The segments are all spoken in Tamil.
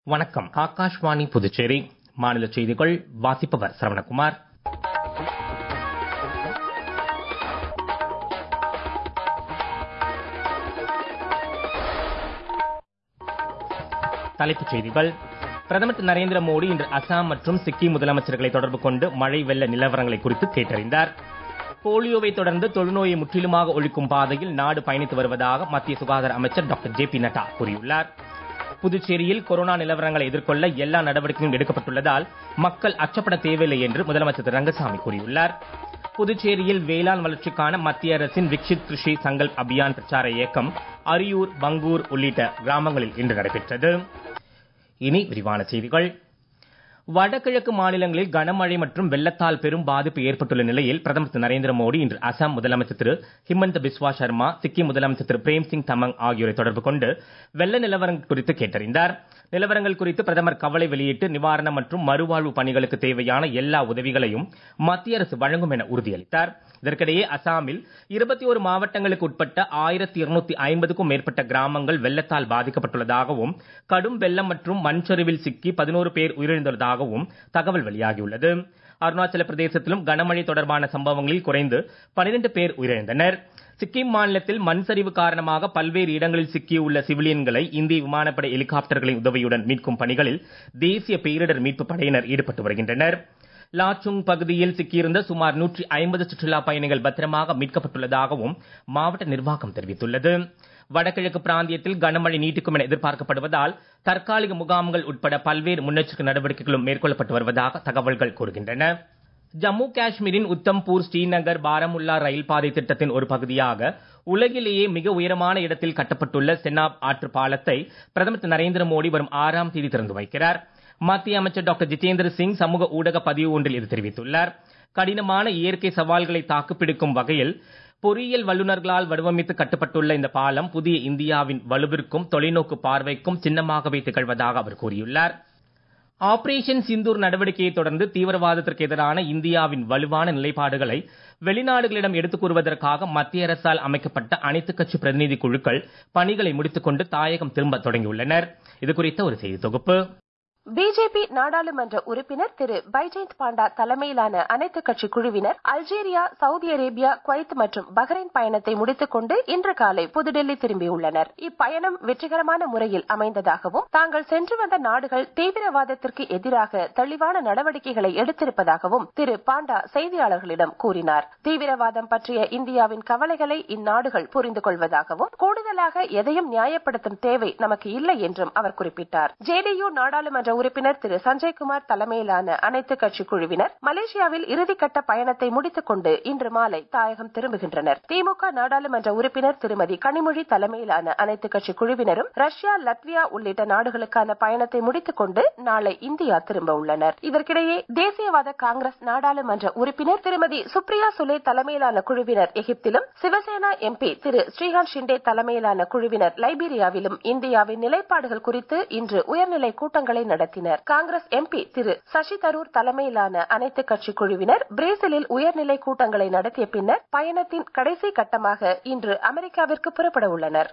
வணக்கம் ஆகாஷ்வாணி புதுச்சேரி மாநில செய்திகள் வாசிப்பவர் சரவணகுமார் தலைப்புச் செய்திகள் பிரதமர் திரு நரேந்திர மோடி இன்று அசாம் மற்றும் சிக்கிம் முதலமைச்சர்களை தொடர்பு கொண்டு மழை வெள்ள நிலவரங்களை குறித்து கேட்டறிந்தார் போலியோவை தொடர்ந்து தொழுநோயை முற்றிலுமாக ஒழிக்கும் பாதையில் நாடு பயணித்து வருவதாக மத்திய சுகாதார அமைச்சர் டாக்டர் ஜே பி நட்டா கூறியுள்ளார் புதுச்சேரியில் கொரோனா நிலவரங்களை எதிர்கொள்ள எல்லா நடவடிக்கைகளும் எடுக்கப்பட்டுள்ளதால் மக்கள் அச்சப்பட தேவையில்லை என்று முதலமைச்சர் திரு ரங்கசாமி கூறியுள்ளார் புதுச்சேரியில் வேளாண் வளர்ச்சிக்கான மத்திய அரசின் விக்ஷித் கிருஷி சங்கல்ப் அபியான் பிரச்சார இயக்கம் அரியூர் பங்கூர் உள்ளிட்ட கிராமங்களில் இன்று நடைபெற்றது இனி விரிவான செய்திகள் வடகிழக்கு மாநிலங்களில் கனமழை மற்றும் வெள்ளத்தால் பெரும் பாதிப்பு ஏற்பட்டுள்ள நிலையில் பிரதமர் திரு நரேந்திர மோடி இன்று அசாம் முதலமைச்சர் திரு ஹிமந்த பிஸ்வா சர்மா சிக்கிம் முதலமைச்சர் திரு பிரேம் சிங் தமங் ஆகியோரை தொடர்பு கொண்டு வெள்ள நிலவரங்கள் குறித்து கேட்டறிந்தார் நிலவரங்கள் குறித்து பிரதமர் கவலை வெளியிட்டு நிவாரணம் மற்றும் மறுவாழ்வு பணிகளுக்கு தேவையான எல்லா உதவிகளையும் மத்திய அரசு வழங்கும் என உறுதியளித்தார் இதற்கிடையே அசாமில் இருபத்தி ஒரு மாவட்டங்களுக்கு உட்பட்ட ஆயிரத்தி இருநூத்தி ஐம்பதுக்கும் மேற்பட்ட கிராமங்கள் வெள்ளத்தால் பாதிக்கப்பட்டுள்ளதாகவும் கடும் வெள்ளம் மற்றும் மண் சரிவில் சிக்கி பதினோரு பேர் உயிரிழந்துள்ளதாகவும் தகவல் வெளியாகியுள்ளது அருணாச்சல பிரதேசத்திலும் கனமழை தொடர்பான சம்பவங்களில் குறைந்து பனிரெண்டு பேர் உயிரிழந்தனர் சிக்கிம் மாநிலத்தில் மண் சரிவு காரணமாக பல்வேறு இடங்களில் சிக்கியுள்ள சிவிலியன்களை இந்திய விமானப்படை ஹெலிகாப்டர்களின் உதவியுடன் மீட்கும் பணிகளில் தேசிய பேரிடர் மீட்பு படையினர் ஈடுபட்டு வருகின்றனர் லாச்சுங் பகுதியில் சிக்கியிருந்த சுமார் நூற்றி ஐம்பது சுற்றுலா பயணிகள் பத்திரமாக மீட்கப்பட்டுள்ளதாகவும் மாவட்ட நிர்வாகம் தெரிவித்துள்ளது வடகிழக்கு பிராந்தியத்தில் கனமழை நீட்டிக்கும் என எதிர்பார்க்கப்படுவதால் தற்காலிக முகாம்கள் உட்பட பல்வேறு முன்னெச்சரிக்கை நடவடிக்கைகளும் மேற்கொள்ளப்பட்டு வருவதாக தகவல்கள் கூறுகின்றன ஜம்மு காஷ்மீரின் உத்தம்பூர் ஸ்ரீநகர் பாரமுல்லா ரயில் பாதை திட்டத்தின் ஒரு பகுதியாக உலகிலேயே மிக உயரமான இடத்தில் கட்டப்பட்டுள்ள செனாப் ஆற்று பாலத்தை பிரதமர் திரு நரேந்திர மோடி வரும் ஆறாம் தேதி திறந்து வைக்கிறார் மத்திய அமைச்சர் டாக்டர் ஜிதேந்திர சிங் சமூக ஊடக பதிவு ஒன்றில் இது தெரிவித்துள்ளார் கடினமான இயற்கை சவால்களை தாக்குப்பிடிக்கும் வகையில் பொறியியல் வல்லுநர்களால் வடிவமைத்து கட்டப்பட்டுள்ள இந்த பாலம் புதிய இந்தியாவின் வலுவிற்கும் தொலைநோக்கு பார்வைக்கும் சின்னமாகவே திகழ்வதாக அவர் கூறியுள்ளார் ஆபரேஷன் சிந்தூர் நடவடிக்கையை தொடர்ந்து தீவிரவாதத்திற்கு எதிரான இந்தியாவின் வலுவான நிலைப்பாடுகளை வெளிநாடுகளிடம் எடுத்துக் கூறுவதற்காக மத்திய அரசால் அமைக்கப்பட்ட அனைத்துக் கட்சி பிரதிநிதி குழுக்கள் பணிகளை முடித்துக் கொண்டு தாயகம் திரும்ப தொடங்கியுள்ளனர் இது குறித்த ஒரு செய்தி தொகுப்பு பிஜேபி நாடாளுமன்ற உறுப்பினர் திரு பைஜெயந்த் பாண்டா தலைமையிலான அனைத்து கட்சி குழுவினர் அல்ஜீரியா சவுதி அரேபியா குவைத் மற்றும் பஹ்ரைன் பயணத்தை முடித்துக் கொண்டு இன்று காலை புதுடெல்லி திரும்பியுள்ளனர் இப்பயணம் வெற்றிகரமான முறையில் அமைந்ததாகவும் தாங்கள் சென்று வந்த நாடுகள் தீவிரவாதத்திற்கு எதிராக தெளிவான நடவடிக்கைகளை எடுத்திருப்பதாகவும் திரு பாண்டா செய்தியாளர்களிடம் கூறினார் தீவிரவாதம் பற்றிய இந்தியாவின் கவலைகளை இந்நாடுகள் புரிந்து கொள்வதாகவும் கூடுதலாக எதையும் நியாயப்படுத்தும் தேவை நமக்கு இல்லை என்றும் அவர் குறிப்பிட்டார் ஜேடியு நாடாளுமன்ற உறுப்பினர் திரு சஞ்சய்குமார் தலைமையிலான அனைத்து கட்சி குழுவினர் மலேசியாவில் இறுதிக்கட்ட பயணத்தை முடித்துக் கொண்டு இன்று மாலை தாயகம் திரும்புகின்றனர் திமுக நாடாளுமன்ற உறுப்பினர் திருமதி கனிமொழி தலைமையிலான அனைத்து கட்சி குழுவினரும் ரஷ்யா லட்வியா உள்ளிட்ட நாடுகளுக்கான பயணத்தை முடித்துக் கொண்டு நாளை இந்தியா திரும்ப உள்ளனர் இதற்கிடையே தேசியவாத காங்கிரஸ் நாடாளுமன்ற உறுப்பினர் திருமதி சுப்ரியா சுலே தலைமையிலான குழுவினர் எகிப்திலும் சிவசேனா எம்பி திரு ஸ்ரீகாந்த் ஷிண்டே தலைமையிலான குழுவினர் லைபீரியாவிலும் இந்தியாவின் நிலைப்பாடுகள் குறித்து இன்று உயர்நிலை கூட்டங்களை நடத்தினர் காங்கிரஸ் எம்பி திரு சசி தரூர் தலைமையிலான அனைத்து கட்சி குழுவினர் பிரேசிலில் உயர்நிலை கூட்டங்களை நடத்திய பின்னர் பயணத்தின் கடைசி கட்டமாக இன்று அமெரிக்காவிற்கு புறப்பட உள்ளனர்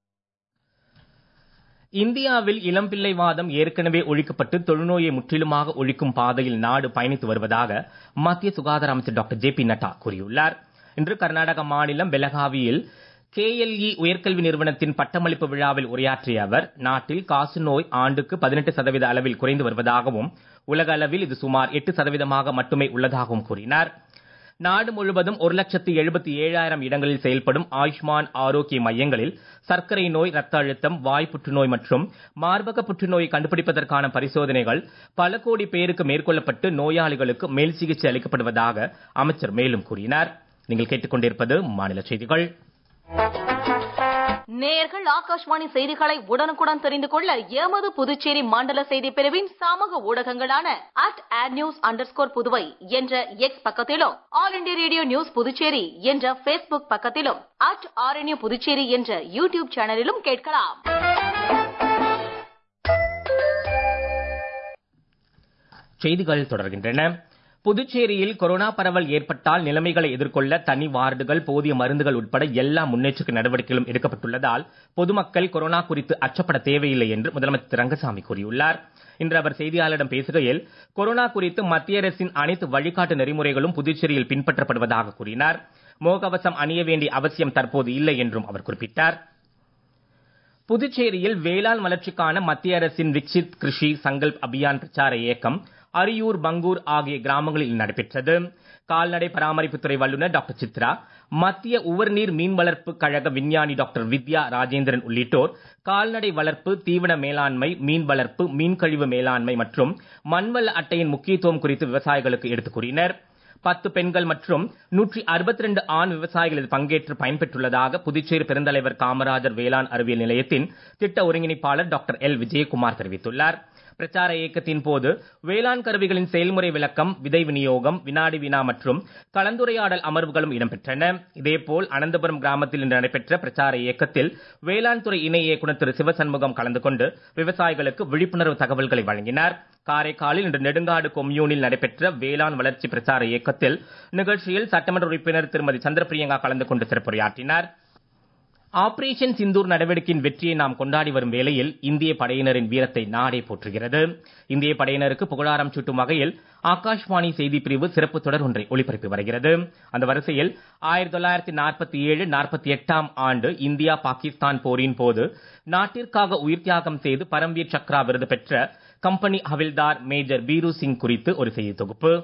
இந்தியாவில் இளம்பிள்ளைவாதம் ஏற்கனவே ஒழிக்கப்பட்டு தொழுநோயை முற்றிலுமாக ஒழிக்கும் பாதையில் நாடு பயணித்து வருவதாக மத்திய சுகாதார அமைச்சர் டாக்டர் ஜே பி நட்டா கூறியுள்ளார் இன்று கர்நாடக மாநிலம் பெலகாவியில் கேஎல்இ உயர்கல்வி நிறுவனத்தின் பட்டமளிப்பு விழாவில் உரையாற்றிய அவர் நாட்டில் காசநோய் ஆண்டுக்கு பதினெட்டு சதவீத அளவில் குறைந்து வருவதாகவும் உலக அளவில் இது சுமார் எட்டு சதவீதமாக மட்டுமே உள்ளதாகவும் கூறினார் நாடு முழுவதும் ஒரு லட்சத்து எழுபத்தி ஏழாயிரம் இடங்களில் செயல்படும் ஆயுஷ்மான் ஆரோக்கிய மையங்களில் சர்க்கரை நோய் ரத்த அழுத்தம் வாய் புற்றுநோய் மற்றும் மார்பக புற்றுநோயை கண்டுபிடிப்பதற்கான பரிசோதனைகள் பல கோடி பேருக்கு மேற்கொள்ளப்பட்டு நோயாளிகளுக்கு மேல் சிகிச்சை அளிக்கப்படுவதாக அமைச்சர் மேலும் கூறினார் நீங்கள் கேட்டுக்கொண்டிருப்பது மாநில செய்திகள் நேயர்கள் ஆகாஷ்வாணி செய்திகளை உடனுக்குடன் தெரிந்து கொள்ள எமது புதுச்சேரி மண்டல செய்தி பிரிவின் சமூக ஊடகங்களான at at news under Puduvai என்ற எக்ஸ் பக்கத்திலும் All India Radio news Puducherry என்ற பேஸ்புக் பக்கத்திலும் அட் ஆர்என்யூ புதுச்சேரி என்ற யூடியூப் சேனலிலும் கேட்கலாம் செய்திகள் தொடர்கின்றன புதுச்சேரியில் கொரோனா பரவல் ஏற்பட்டால் நிலைமைகளை எதிர்கொள்ள தனி வார்டுகள் போதிய மருந்துகள் உட்பட எல்லா முன்னெச்சரிக்கை நடவடிக்கைகளும் எடுக்கப்பட்டுள்ளதால் பொதுமக்கள் கொரோனா குறித்து அச்சப்பட தேவையில்லை என்று முதலமைச்சர் திரு ரங்கசாமி கூறியுள்ளார் இன்று அவர் செய்தியாளரிடம் பேசுகையில் கொரோனா குறித்து மத்திய அரசின் அனைத்து வழிகாட்டு நெறிமுறைகளும் புதுச்சேரியில் பின்பற்றப்படுவதாக கூறினார் முகக்கவசம் அணிய வேண்டிய அவசியம் தற்போது இல்லை என்றும் அவர் குறிப்பிட்டார் புதுச்சேரியில் வேளாண் வளர்ச்சிக்கான மத்திய அரசின் விக்சித் கிருஷி சங்கல்ப் அபியான் பிரச்சார இயக்கம் அரியூர் பங்கூர் ஆகிய கிராமங்களில் நடைபெற்றது கால்நடை பராமரிப்புத்துறை வல்லுநர் டாக்டர் சித்ரா மத்திய உவர்நீர் மீன் வளர்ப்பு கழக விஞ்ஞானி டாக்டர் வித்யா ராஜேந்திரன் உள்ளிட்டோர் கால்நடை வளர்ப்பு தீவன மேலாண்மை மீன் வளர்ப்பு மீன் கழிவு மேலாண்மை மற்றும் மண்வள அட்டையின் முக்கியத்துவம் குறித்து விவசாயிகளுக்கு எடுத்துக் கூறினர் பத்து பெண்கள் மற்றும் நூற்றி அறுபத்தி ரெண்டு ஆண் விவசாயிகள் இதில் பங்கேற்று பயன்பெற்றுள்ளதாக புதுச்சேரி பெருந்தலைவர் காமராஜர் வேளாண் அறிவியல் நிலையத்தின் திட்ட ஒருங்கிணைப்பாளர் டாக்டர் எல் விஜயகுமார் தெரிவித்துள்ளார் பிரச்சார இயக்கத்தின் போது வேளாண் கருவிகளின் செயல்முறை விளக்கம் விதை விநியோகம் வினாடி வினா மற்றும் கலந்துரையாடல் அமர்வுகளும் இடம்பெற்றன இதேபோல் அனந்தபுரம் கிராமத்தில் இன்று நடைபெற்ற பிரச்சார இயக்கத்தில் வேளாண் துறை இணை இயக்குநர் திரு சிவசண்முகம் கலந்து கொண்டு விவசாயிகளுக்கு விழிப்புணர்வு தகவல்களை வழங்கினார் காரைக்காலில் இன்று நெடுங்காடு கொம்யூனில் நடைபெற்ற வேளாண் வளர்ச்சி பிரச்சார இயக்கத்தில் நிகழ்ச்சியில் சட்டமன்ற உறுப்பினர் திருமதி சந்திரபிரியங்கா கலந்து கொண்டு சிறப்புரையாற்றினார் ஆபரேஷன் சிந்தூர் நடவடிக்கையின் வெற்றியை நாம் கொண்டாடி வரும் வேளையில் இந்திய படையினரின் வீரத்தை நாடே போற்றுகிறது இந்திய படையினருக்கு புகழாரம் சூட்டும் வகையில் ஆகாஷ்வாணி செய்தி பிரிவு சிறப்பு தொடர் ஒன்றை ஒளிபரப்பி வருகிறது அந்த வரிசையில் ஆயிரத்தி தொள்ளாயிரத்தி நாற்பத்தி ஏழு நாற்பத்தி எட்டாம் ஆண்டு இந்தியா பாகிஸ்தான் போரின் போது நாட்டிற்காக உயிர் தியாகம் செய்து பரம்வீர் சக்ரா விருது பெற்ற கம்பெனி ஹவில்தார் மேஜர் பீரு சிங் குறித்து ஒரு செய்தி தொகுப்பு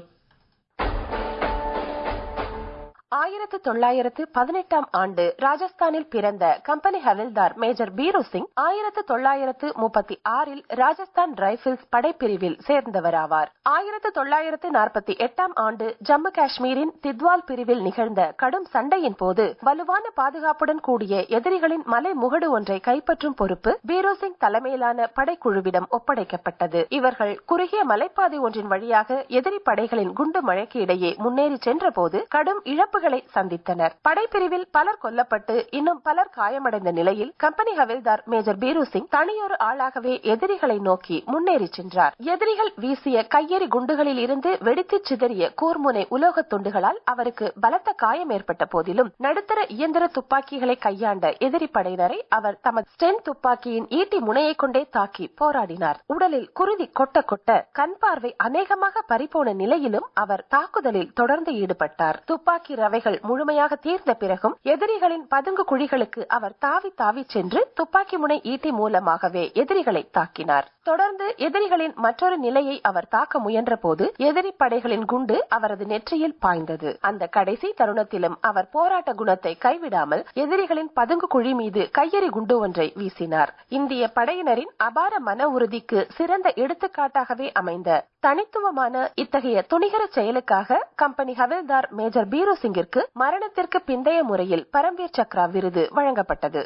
ஆயிரத்து தொள்ளாயிரத்து பதினெட்டாம் ஆண்டு ராஜஸ்தானில் பிறந்த கம்பெனி ஹவில்தார் மேஜர் பீரு சிங் ஆயிரத்து தொள்ளாயிரத்து முப்பத்தி ஆறில் ராஜஸ்தான் ரைபிள்ஸ் படைப்பிரிவில் சேர்ந்தவராவார் ஆயிரத்து தொள்ளாயிரத்து நாற்பத்தி எட்டாம் ஆண்டு ஜம்மு காஷ்மீரின் தித்வால் பிரிவில் நிகழ்ந்த கடும் சண்டையின் போது வலுவான பாதுகாப்புடன் கூடிய எதிரிகளின் மலை முகடு ஒன்றை கைப்பற்றும் பொறுப்பு பீரு சிங் தலைமையிலான படைக்குழுவிடம் ஒப்படைக்கப்பட்டது இவர்கள் குறுகிய மலைப்பாதை ஒன்றின் வழியாக எதிரி படைகளின் குண்டு மழைக்கு இடையே முன்னேறி சென்றபோது கடும் இழப்புகளை சந்தித்தனர் படைப்பிரிவில் பலர் கொல்லப்பட்டு இன்னும் பலர் காயமடைந்த நிலையில் கம்பெனி ஹவில்தார் மேஜர் பீரு சிங் தனியொரு ஆளாகவே எதிரிகளை நோக்கி முன்னேறி சென்றார் எதிரிகள் வீசிய கையெறி குண்டுகளில் இருந்து வெடித்து சிதறிய கூர்முனை உலோக துண்டுகளால் அவருக்கு பலத்த காயம் ஏற்பட்ட போதிலும் நடுத்தர இயந்திர துப்பாக்கிகளை கையாண்ட எதிரி படையினரை அவர் தமது ஸ்டென் துப்பாக்கியின் ஈட்டி முனையை கொண்டே தாக்கி போராடினார் உடலில் குருதி கொட்ட கொட்ட கண் பார்வை அநேகமாக பறிபோன நிலையிலும் அவர் தாக்குதலில் தொடர்ந்து ஈடுபட்டார் துப்பாக்கி ரவைகள் முழுமையாக தீர்ந்த பிறகும் எதிரிகளின் பதுங்கு குழிகளுக்கு அவர் தாவி தாவி சென்று துப்பாக்கி முனை ஈட்டி மூலமாகவே எதிரிகளை தாக்கினார் தொடர்ந்து எதிரிகளின் மற்றொரு நிலையை அவர் தாக்க முயன்ற போது எதிரி படைகளின் குண்டு அவரது நெற்றியில் பாய்ந்தது அந்த கடைசி தருணத்திலும் அவர் போராட்ட குணத்தை கைவிடாமல் எதிரிகளின் பதுங்கு குழி மீது கையெறி குண்டு ஒன்றை வீசினார் இந்திய படையினரின் அபார மன உறுதிக்கு சிறந்த எடுத்துக்காட்டாகவே அமைந்த தனித்துவமான இத்தகைய துணிகர செயலுக்காக கம்பெனி ஹவில்தார் மேஜர் பீரு சிங்கிற்கு மரணத்திற்கு பிந்தைய முறையில் பரம்வீர் சக்ரா விருது வழங்கப்பட்டது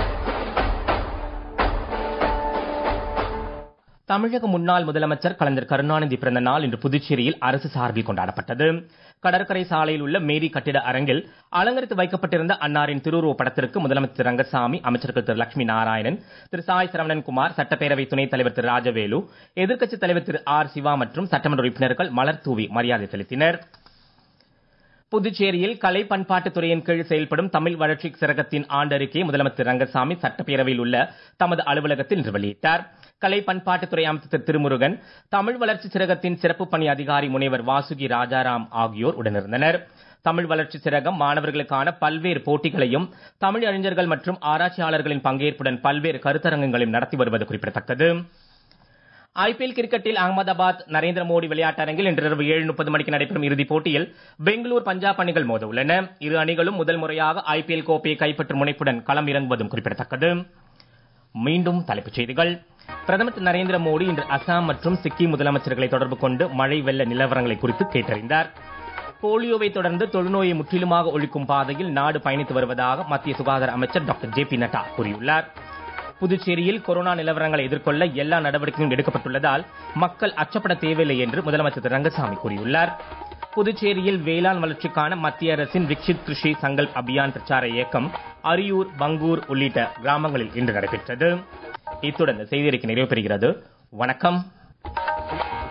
தமிழக முன்னாள் முதலமைச்சர் கலைஞர் கருணாநிதி பிறந்த நாள் இன்று புதுச்சேரியில் அரசு சார்பில் கொண்டாடப்பட்டது கடற்கரை சாலையில் உள்ள மேரி கட்டிட அரங்கில் அலங்கரித்து வைக்கப்பட்டிருந்த அன்னாரின் திருவுருவப் படத்திற்கு முதலமைச்சர் திரு ரங்கசாமி அமைச்சர்கள் திரு லட்சுமி நாராயணன் திரு சாய் சரவணன்குமார் சட்டப்பேரவை துணைத் தலைவர் திரு ராஜவேலு எதிர்க்கட்சித் தலைவர் திரு ஆர் சிவா மற்றும் சட்டமன்ற உறுப்பினர்கள் மலர் தூவி மரியாதை செலுத்தினர் புதுச்சேரியில் கலை பண்பாட்டுத் துறையின் கீழ் செயல்படும் தமிழ் வளர்ச்சி சிறகத்தின் ஆண்டறிக்கையை முதலமைச்சர் ரங்கசாமி சட்டப்பேரவையில் உள்ள தமது அலுவலகத்தில் இன்று வெளியிட்டார் கலை பண்பாட்டுத்துறை அமைச்சர் திரு திருமுருகன் தமிழ் வளர்ச்சி சிறகத்தின் சிறப்பு பணி அதிகாரி முனைவர் வாசுகி ராஜாராம் ஆகியோர் உடனிருந்தனர் தமிழ் வளர்ச்சி சிறகம் மாணவர்களுக்கான பல்வேறு போட்டிகளையும் தமிழ் அறிஞர்கள் மற்றும் ஆராய்ச்சியாளர்களின் பங்கேற்புடன் பல்வேறு கருத்தரங்கங்களையும் நடத்தி வருவது குறிப்பிடத்தக்கது ஐபிஎல் கிரிக்கெட்டில் அகமதாபாத் நரேந்திர மோடி விளையாட்டரங்கில் இன்று இரவு ஏழு முப்பது மணிக்கு நடைபெறும் இறுதிப் போட்டியில் பெங்களூர் பஞ்சாப் அணிகள் மோத உள்ளன இரு அணிகளும் முதல் முறையாக ஐபிஎல் கோப்பையை கைப்பற்றும் முனைப்புடன் களம் இறங்குவதும் குறிப்பிடத்தக்கது மீண்டும் தலைப்புச் செய்திகள் பிரதமர் திரு நரேந்திர மோடி இன்று அசாம் மற்றும் சிக்கிம் முதலமைச்சர்களை தொடர்பு கொண்டு மழை வெள்ள நிலவரங்களை குறித்து கேட்டறிந்தார் போலியோவை தொடர்ந்து தொழுநோயை முற்றிலுமாக ஒழிக்கும் பாதையில் நாடு பயணித்து வருவதாக மத்திய சுகாதார அமைச்சர் டாக்டர் ஜே பி நட்டா கூறியுள்ளார் புதுச்சேரியில் கொரோனா நிலவரங்களை எதிர்கொள்ள எல்லா நடவடிக்கையும் எடுக்கப்பட்டுள்ளதால் மக்கள் அச்சப்பட தேவையில்லை என்று முதலமைச்சர் திரு ரங்கசாமி கூறியுள்ளார் புதுச்சேரியில் வேளாண் வளர்ச்சிக்கான மத்திய அரசின் விக்ஷித் கிருஷி சங்கல்ப் அபியான் பிரச்சார இயக்கம் அரியூர் பங்கூர் உள்ளிட்ட கிராமங்களில் இன்று நடைபெற்றது இத்துடன் இந்த செய்தியறிக்கை நிறைவு பெறுகிறது வணக்கம்